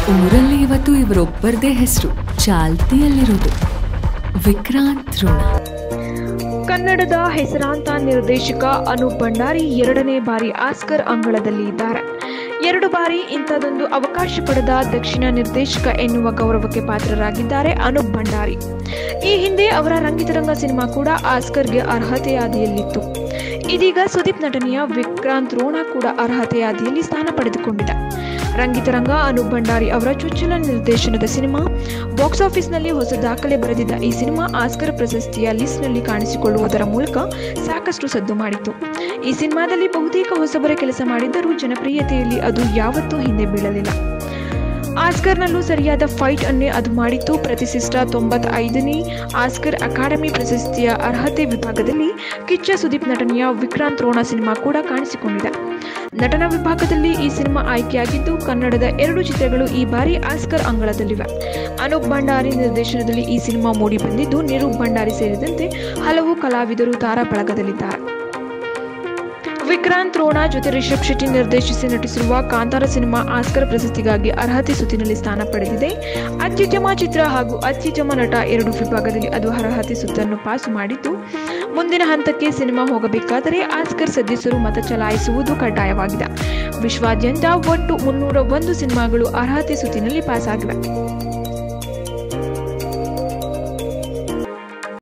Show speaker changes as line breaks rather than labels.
ಊರಲ್ಲಿ ಇವತ್ತು ಇವರೊಬ್ಬರದೇ ಹೆಸರು ಚಾಲ್ತಿಯಲ್ಲಿರೋದು ವಿಕ್ರಾಂತ್ ಋಣ
ಕನ್ನಡದ ಹೆಸರಾಂತ ನಿರ್ದೇಶಕ ಅನೂಪ್ ಭಂಡಾರಿ ಎರಡನೇ ಬಾರಿ ಆಸ್ಕರ್ ಅಂಗಳದಲ್ಲಿ ಇದ್ದಾರೆ ಎರಡು ಬಾರಿ ಇಂಥದೊಂದು ಅವಕಾಶ ಪಡೆದ ದಕ್ಷಿಣ ನಿರ್ದೇಶಕ ಎನ್ನುವ ಗೌರವಕ್ಕೆ ಪಾತ್ರರಾಗಿದ್ದಾರೆ ಅನೂಪ್ ಭಂಡಾರಿ ಈ ಹಿಂದೆ ಅವರ ರಂಗಿತರಂಗ ಸಿನಿಮಾ ಕೂಡ ಆಸ್ಕರ್ಗೆ ಅರ್ಹತೆಯಾದಿಯಲ್ಲಿತ್ತು ಇದೀಗ ಸುದೀಪ್ ನಟನೆಯ ವಿಕ್ರಾಂತ್ ರೋಣ ಕೂಡ ಅರ್ಹತೆಯಾದಿಯಲ್ಲಿ ಸ್ಥಾನ ಪಡೆದುಕೊಂಡಿದೆ ರಂಗಿತರಂಗ ಅನೂಪ್ ಭಂಡಾರಿ ಅವರ ಚೊಚ್ಚಲ ನಿರ್ದೇಶನದ ಸಿನಿಮಾ ಬಾಕ್ಸ್ ಆಫೀಸ್ನಲ್ಲಿ ಹೊಸ ದಾಖಲೆ ಬರೆದಿದ್ದ ಈ ಸಿನಿಮಾ ಆಸ್ಕರ್ ಪ್ರಶಸ್ತಿಯ ಲಿಸ್ಟ್ನಲ್ಲಿ ಕಾಣಿಸಿಕೊಳ್ಳುವುದರ ಮೂಲಕ ಸಾಕಷ್ಟು ಸದ್ದು ಮಾಡಿತ್ತು ಈ ಸಿನಿಮಾದಲ್ಲಿ ಬಹುತೇಕ ಹೊಸಬರ ಕೆಲಸ ಮಾಡಿದ್ದರೂ ಜನಪ್ರಿಯತೆಯಲ್ಲಿ ಅದು ಯಾವತ್ತೂ ಹಿಂದೆ ಬೀಳಲಿಲ್ಲ ಆಸ್ಕರ್ನಲ್ಲೂ ಸರಿಯಾದ ಫೈಟ್ ಅನ್ನೇ ಅದು ಮಾಡಿತ್ತು ಪ್ರತಿಷ್ಠಿತ ತೊಂಬತ್ತೈದನೇ ಆಸ್ಕರ್ ಅಕಾಡೆಮಿ ಪ್ರಶಸ್ತಿಯ ಅರ್ಹತೆ ವಿಭಾಗದಲ್ಲಿ ಕಿಚ್ಚ ಸುದೀಪ್ ನಟನೆಯ ವಿಕ್ರಾಂತ್ ರೋಣ ಸಿನಿಮಾ ಕೂಡ ಕಾಣಿಸಿಕೊಂಡಿದೆ ನಟನ ವಿಭಾಗದಲ್ಲಿ ಈ ಸಿನಿಮಾ ಆಯ್ಕೆಯಾಗಿದ್ದು ಕನ್ನಡದ ಎರಡು ಚಿತ್ರಗಳು ಈ ಬಾರಿ ಆಸ್ಕರ್ ಅಂಗಳದಲ್ಲಿವೆ ಅನೂಪ್ ಭಂಡಾರಿ ನಿರ್ದೇಶನದಲ್ಲಿ ಈ ಸಿನಿಮಾ ಮೂಡಿ ಬಂದಿದ್ದು ನಿರೂಪ್ ಭಂಡಾರಿ ಸೇರಿದಂತೆ ಹಲವು ಕಲಾವಿದರು ತಾರಾ ಬಳಗದಲ್ಲಿದ್ದಾರೆ ವಿಕ್ರಾಂತ್ ರೋಣ ಜೊತೆ ರಿಷಬ್ ಶೆಟ್ಟಿ ನಿರ್ದೇಶಿಸಿ ನಟಿಸಿರುವ ಕಾಂತಾರ ಸಿನಿಮಾ ಆಸ್ಕರ್ ಪ್ರಶಸ್ತಿಗಾಗಿ ಅರ್ಹತೆ ಸುತ್ತಿನಲ್ಲಿ ಸ್ಥಾನ ಪಡೆದಿದೆ ಅತ್ಯುತ್ತಮ ಚಿತ್ರ ಹಾಗೂ ಅತ್ಯುತ್ತಮ ನಟ ಎರಡು ವಿಭಾಗದಲ್ಲಿ ಅದು ಅರ್ಹತೆ ಸುತ್ತನ್ನು ಪಾಸು ಮಾಡಿದ್ದು ಮುಂದಿನ ಹಂತಕ್ಕೆ ಸಿನಿಮಾ ಹೋಗಬೇಕಾದರೆ ಆಸ್ಕರ್ ಸದಸ್ಯರು ಮತ ಚಲಾಯಿಸುವುದು ಕಡ್ಡಾಯವಾಗಿದೆ ವಿಶ್ವಾದ್ಯಂತ ಒಟ್ಟು ಮುನ್ನೂರ ಒಂದು ಸಿನಿಮಾಗಳು ಅರ್ಹತೆ ಸುತ್ತಿನಲ್ಲಿ ಪಾಸಾಗಿವೆ